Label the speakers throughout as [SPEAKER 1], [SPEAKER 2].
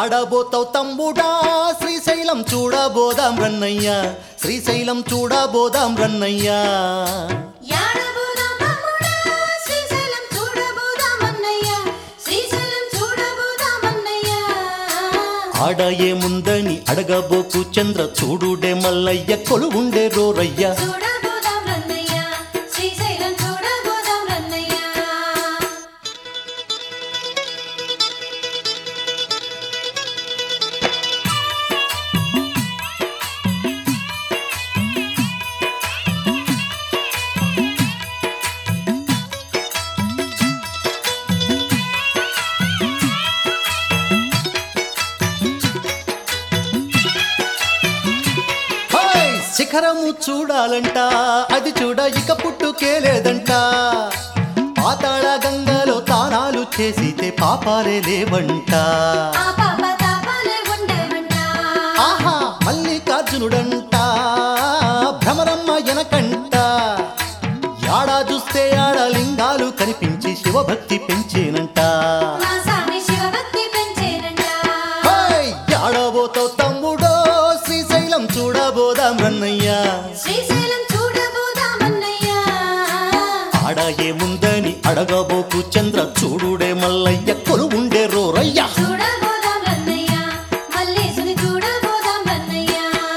[SPEAKER 1] యాడబోతావు తమ్ముడా శ్రీశైలం చూడబోదాం రన్నయ్య శ్రీశైలం చూడబోదాం రన్నయ్యా
[SPEAKER 2] యాడబోదాం తమ్ముడా శ్రీశైలం చూడబోదామన్నయ్య శ్రీశైలం చూడబోదామన్నయ్య
[SPEAKER 1] ఆడ ఏముందని అడగబోకు చంద్ర చూడుడే మల్లయ్య కొలువుండే రోరయ్య
[SPEAKER 2] చూడబోదాం రన్నయ్య శ్రీశైలం చూడబోదాం రన్నయ్య
[SPEAKER 1] హాయ్! శిఖరము చూడాలంట అది చూడ ఇక పుట్టుకే లేదంట పాతాళ గంగలో తానాలు చేసితే పాపాలే లేవంట
[SPEAKER 2] ఆ పాప తాపాలే ఉండేవంట
[SPEAKER 1] ఆహా మల్లికార్జునుడంట భ్రమరమ్మ ఎనకంట యాడా చూస్తే ఆడ లింగాలు కనిపించి శివభక్తి పెంచేనంట
[SPEAKER 2] మా స్వామి శివభక్తి పెంచేనంట
[SPEAKER 1] హాయ్! యాడబోతావు తమ్ముడో శ్రీశైలం చూడబోదాం రన్నయ్య
[SPEAKER 2] శ్రీశైలం చూడబోదామన్నయ్య
[SPEAKER 1] ఆడ ఏముందని అడగబోకు చంద్ర చూడుడే మల్లయ్య కొలువుండే రోరయ్య
[SPEAKER 2] చూడబోదాం రన్నయ్య మల్లేశుని చూడబోదాం రన్నయ్య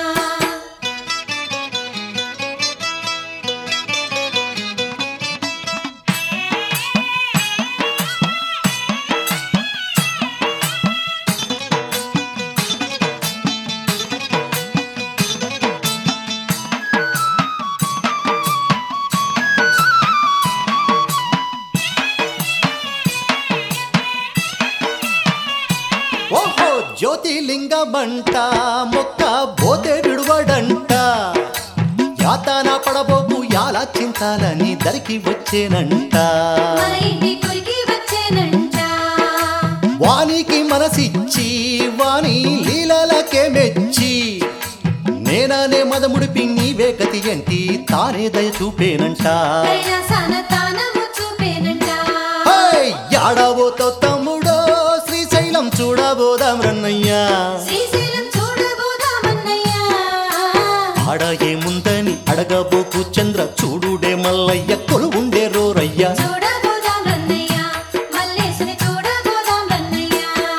[SPEAKER 1] ఓహో జ్యోతిలింగమంట మొక్క బోతే విడువడంట యాతన పడబోకు యాలా చింతాలని దరికి వచ్చేనంట
[SPEAKER 2] మన ఇంటి కొరికి వచ్చేనంట
[SPEAKER 1] వానికి మనసిచ్చి వాని లీలలకే మెచ్చి నేననే మదముడిపి నీవే గతి ఎంటి తానే దయ చూపేనంట
[SPEAKER 2] కైలాసాన తానము చూపేనంట
[SPEAKER 1] హై! యాడబోతో తమ్ముడో శ్రీశైలం చూడబోదాం రన్నయ్యా
[SPEAKER 2] శ్రీశైలం చూడబోదామన్నయ్య
[SPEAKER 1] ఆడ ఏముందని అడగబోకు చంద్ర చూడుడే మల్లయ్య కొలువుండే రోరయ్య
[SPEAKER 2] చూడబోదాం రన్నయ్య మల్లేశుని చూడబోదాం రన్నయ్య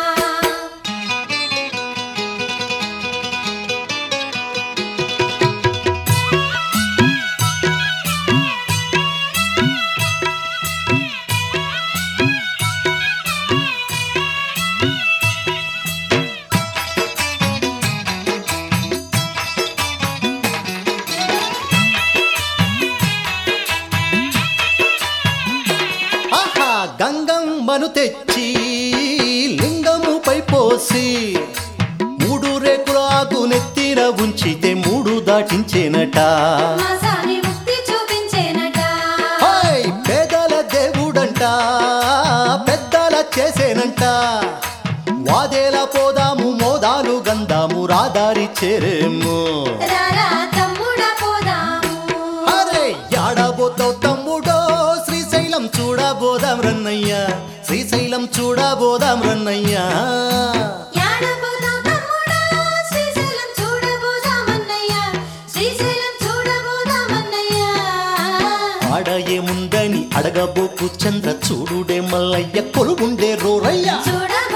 [SPEAKER 1] ఆహా గంగమ్మను తెచ్చి లింగముపై పోసి మూడు రేకుల ఆకు నెత్తిన ఉంచితే మూడు దాటించేనట
[SPEAKER 2] మా స్వామి ముక్తి చూపించేనట
[SPEAKER 1] హై! పేదల దేవుడంట పెద్దల చేసేనంట వాదేల పోదాము మోదాలు గంధాము రాదారి చేరేము
[SPEAKER 2] రారా తమ్ముడా పోదాము
[SPEAKER 1] అరే యాడబోతావు తమ్ముడో శ్రీశైలం చూడబోదాం రన్నయ్య శ్రీశైలం చూడబోదాం రన్నయ్య
[SPEAKER 2] యాడబోదాం తమ్ముడా శ్రీశైలం చూడబోదామన్నయ్య శ్రీశైలం చూడబోదామన్నయ్య
[SPEAKER 1] ఆడ ఏముందని అడగబోకు చంద్ర చూడుడే మల్లయ్య కొలుగుండే రోరయ్య
[SPEAKER 2] చూడబోదాం